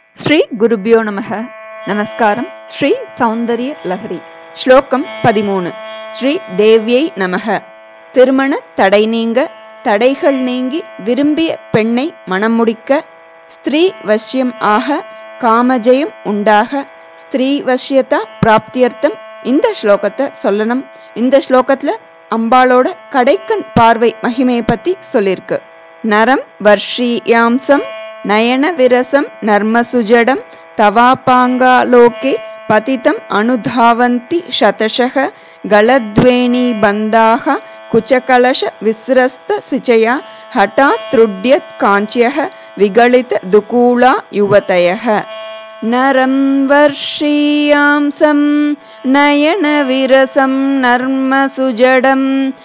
శ్రీ గురుభ్యో నమ நமஸ்காரம் ஸ்ரீ சௌந்தரிய லஹரி ஸ்லோகம் பதிமூணு ஸ்ரீ தேவ்யை நமக திருமண தடை நீங்க தடைகள் நீங்கி விரும்பிய பெண்ணை மணம் முடிக்க ஸ்திரீ வசியம் ஆக காமஜெயம் உண்டாக ஸ்திரீ வசியதா பிராப்தியர்த்தம் இந்த ஸ்லோகத்தை சொல்லணும் இந்த ஸ்லோகத்துல அம்பாளோட கடைக்கண் பார்வை மகிமையை பத்தி சொல்லியிருக்கு நரம் வர்ஷீயாம்சம் நயன விரசம் நர்மசுஜடம் தவாபாங்காலோகே பதிதம் அனுதாவந்தி சதசக கலத்வேணி பந்தாக குச்சகலஷ விஸ்ரஸ்த சிச்சயா ஹட்டாத் த்ருட்யத் காஞ்சியக விகலித துகூலா யுவதயः நரம் வர்ஷீயாம்சம் நயனவிரசம் நர்மசுஜடம்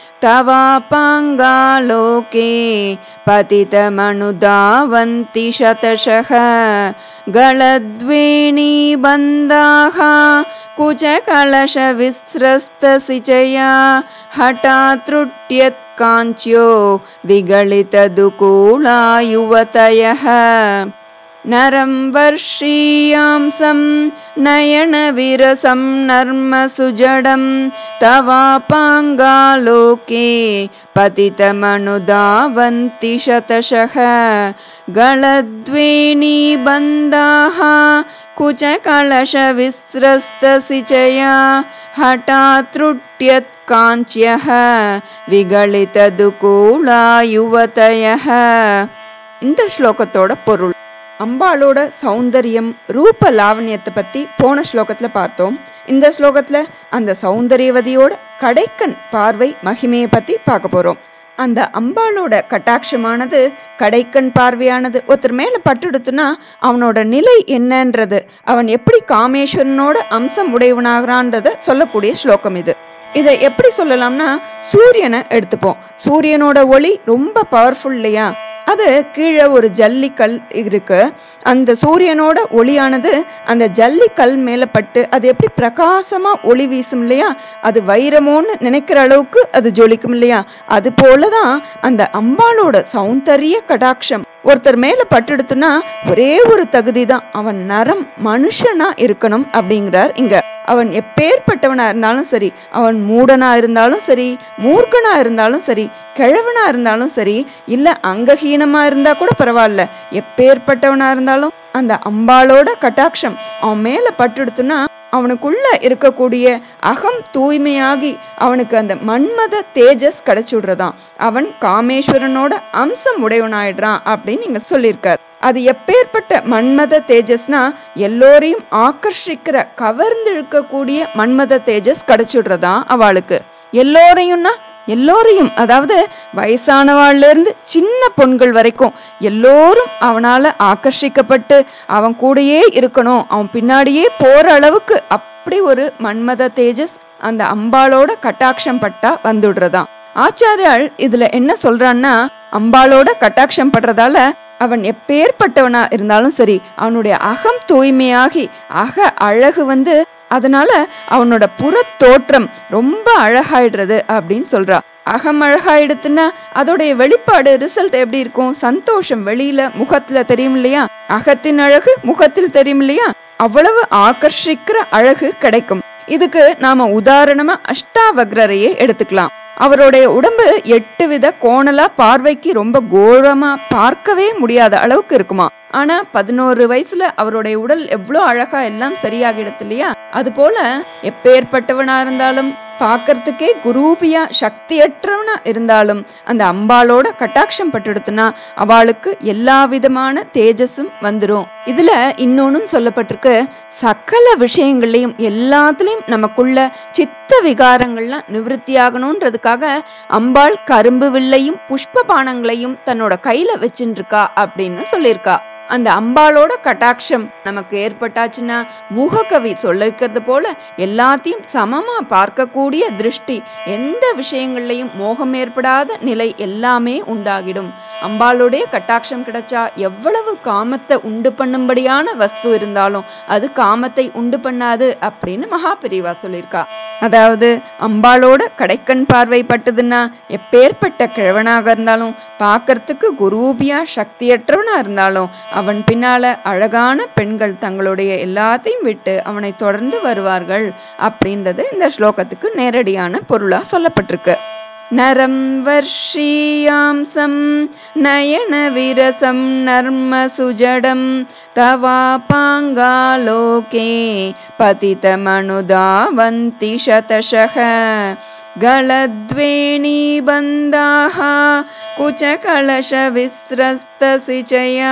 தவாபாங்காலோகே பதிதமனுதாவந்தி சதசக गलद्वेणीबन्धाः कुचकलशविस्रस्तसिचया हठात् त्रुट्यत्काञ्च्यो विगलितदुकूला युवतयः नरं वर्षीयांसं नयनविरसं नर्मसुजडं तवापाङ्गालोके पतितमनुदावन्ति शतशः गलद्वेणीबन्धाः कुचकलशविस्रस्तसिचया हठात् त्रुट्यत्काञ्च्यः विगलितदुकूला युवतयः இந்த ஸ்லோகத்தோட பொருள் அம்பாளோட சௌந்தரியம் ரூப லாவண்யத்தை பத்தி போன ஸ்லோகத்துல பார்த்தோம் இந்த ஸ்லோகத்துல அந்த சௌந்தரியவதியோட கடைக்கண் பார்வை மகிமையை பத்தி பார்க்க போறோம் அந்த அம்பாளோட கட்டாட்சமானது கடைக்கண் பார்வையானது ஒருத்தர் மேல பட்டுடுத்துனா அவனோட நிலை என்னன்றது அவன் எப்படி காமேஸ்வரனோட அம்சம் உடையவனாகிறான்றத சொல்லக்கூடிய ஸ்லோகம் இது இதை எப்படி சொல்லலாம்னா சூரியனை எடுத்துப்போம் சூரியனோட ஒளி ரொம்ப பவர்ஃபுல் இல்லையா அது கீழே ஒரு ஜல்லிக்கல் இருக்கு அந்த சூரியனோட ஒளியானது அந்த ஜல்லிக்கல் மேல பட்டு அது எப்படி பிரகாசமா ஒளி வீசும் இல்லையா அது வைரமோன்னு நினைக்கிற அளவுக்கு அது ஜொலிக்கும் இல்லையா அது போலதான் அந்த அம்பாளோட சௌந்தரிய கடாட்சம் ஒருத்தர் மேல பட்டுடுத்துனா ஒரே ஒரு தகுதி தான் அவன் நரம் மனுஷனா இருக்கணும் அப்படிங்கிறார் இங்க அவன் எப்பேற்பட்டவனா இருந்தாலும் சரி அவன் மூடனா இருந்தாலும் சரி மூர்க்கனா இருந்தாலும் சரி கிழவனா இருந்தாலும் சரி இல்ல அங்கஹீனமா இருந்தா கூட பரவாயில்ல எப்பேற்பட்டவனா இருந்தாலும் அந்த அம்பாளோட கட்டாட்சம் அவன் மேல பட்டுடுத்துனா அவனுக்குள்ள இருக்கக்கூடிய அகம் தூய்மையாகி அவனுக்கு அந்த மன்மத தேஜஸ் கிடைச்சுடுறதாம் அவன் காமேஸ்வரனோட அம்சம் உடையவனாயிடுறான் அப்படின்னு நீங்க சொல்லியிருக்கார் அது எப்பேற்பட்ட மன்மத தேஜஸ்னா எல்லோரையும் ஆக்கர்ஷிக்கிற கவர்ந்து இழுக்கக்கூடிய மன்மத தேஜஸ் கிடைச்சுடுறதா அவளுக்கு எல்லோரையும்னா எல்லோரையும் அதாவது வயசானவாள்ல இருந்து சின்ன பொண்கள் வரைக்கும் எல்லோரும் அவனால ஆக்கர்ஷிக்கப்பட்டு அவன் கூடயே இருக்கணும் அவன் பின்னாடியே போற அளவுக்கு அப்படி ஒரு மன்மத தேஜஸ் அந்த அம்பாளோட கட்டாட்சம் பட்டா வந்துடுறதாம் ஆச்சாரியால் இதுல என்ன சொல்றான்னா அம்பாளோட கட்டாட்சம் படுறதால அவன் எப்பேற்பட்டவனா இருந்தாலும் சரி அவனுடைய அகம் தூய்மையாகி அக அழகு வந்து அதனால அவனோட புற தோற்றம் ரொம்ப அழகாயிடுறது அப்படின்னு சொல்றா அகம் அழகாயிடுத்துன்னா அதோடைய வெளிப்பாடு ரிசல்ட் எப்படி இருக்கும் சந்தோஷம் வெளியில முகத்துல தெரியும் இல்லையா அகத்தின் அழகு முகத்தில் தெரியும் இல்லையா அவ்வளவு ஆகர்ஷிக்கிற அழகு கிடைக்கும் இதுக்கு நாம உதாரணமா அஷ்டாவக்ரரையே எடுத்துக்கலாம் அவருடைய உடம்பு எட்டு வித கோணலா பார்வைக்கு ரொம்ப கோரமா பார்க்கவே முடியாத அளவுக்கு இருக்குமா ஆனா பதினோரு வயசுல அவருடைய உடல் எவ்வளோ அழகா எல்லாம் சரியாகிடுது இல்லையா அது போல எப்பேற்பட்டவனா இருந்தாலும் பார்க்கறதுக்கே குரூபியா சக்தியற்றவனா இருந்தாலும் அந்த அம்பாளோட கட்டாட்சம் பட்டுடுத்துனா அவளுக்கு எல்லா விதமான தேஜஸும் வந்துடும் இதுல இன்னொன்னும் சொல்லப்பட்டிருக்கு சகல விஷயங்கள்லயும் எல்லாத்துலயும் நமக்குள்ள சித்த விகாரங்கள்லாம் நிவர்த்தி ஆகணும்ன்றதுக்காக அம்பாள் கரும்பு வில்லையும் புஷ்ப பானங்களையும் தன்னோட கையில வச்சுட்டு இருக்கா அப்படின்னு சொல்லியிருக்கா அந்த அம்பாளோட கட்டாட்சம் நமக்கு ஏற்பட்டாச்சுன்னா முகக்கவி சொல்லிருக்கிறது போல எல்லாத்தையும் சமமா பார்க்கக்கூடிய திருஷ்டி எந்த விஷயங்கள்லையும் மோகம் ஏற்படாத நிலை எல்லாமே உண்டாகிடும் அம்பாளுடைய கட்டாட்சம் கிடைச்சா எவ்வளவு காமத்தை உண்டு பண்ணும்படியான வஸ்து இருந்தாலும் அது காமத்தை உண்டு பண்ணாது அப்படின்னு மகாபிரிவா சொல்லியிருக்கா அதாவது அம்பாளோட கடைக்கண் பார்வை பட்டுதுன்னா எப்பேற்பட்ட கிழவனாக இருந்தாலும் பார்க்கறதுக்கு குரூபியா சக்தியற்றவனா இருந்தாலும் அவன் பின்னால அழகான பெண்கள் தங்களுடைய எல்லாத்தையும் விட்டு அவனை தொடர்ந்து வருவார்கள் அப்படின்றது இந்த ஸ்லோகத்துக்கு நேரடியான பொருளா சொல்லப்பட்டிருக்கு நரம் வர்ஷீயாம்சம் நயன விரசம் நர்ம சுஜடம் தவாபாங்காலோகே பதிதமனுதாவந்தி சதசக गलद्वेणीबन्धाः कुचकलशविस्रस्तसिचया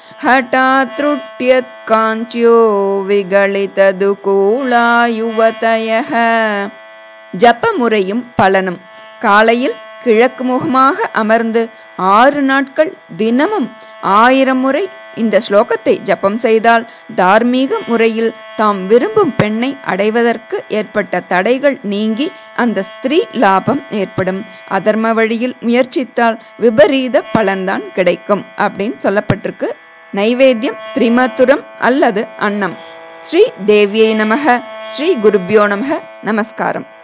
हठात्रुट्यत्काञ्च्यो विगलितदुकूला युवतयः ஜபமுறையும் பலனும் காலையில் கிழக்கு முகமாக அமர்ந்து ஆறு நாட்கள் தினமும் ஆயிரம் முறை இந்த ஸ்லோகத்தை ஜபம் செய்தால் தார்மீக முறையில் தாம் விரும்பும் பெண்ணை அடைவதற்கு ஏற்பட்ட தடைகள் நீங்கி அந்த ஸ்திரீ லாபம் ஏற்படும் அதர்ம வழியில் முயற்சித்தால் விபரீத பலன்தான் கிடைக்கும் அப்படின்னு சொல்லப்பட்டிருக்கு நைவேத்தியம் திரிமதுரம் அல்லது அன்னம் ஸ்ரீ தேவியை நமக ஸ்ரீ குருபியோ நமக நமஸ்காரம்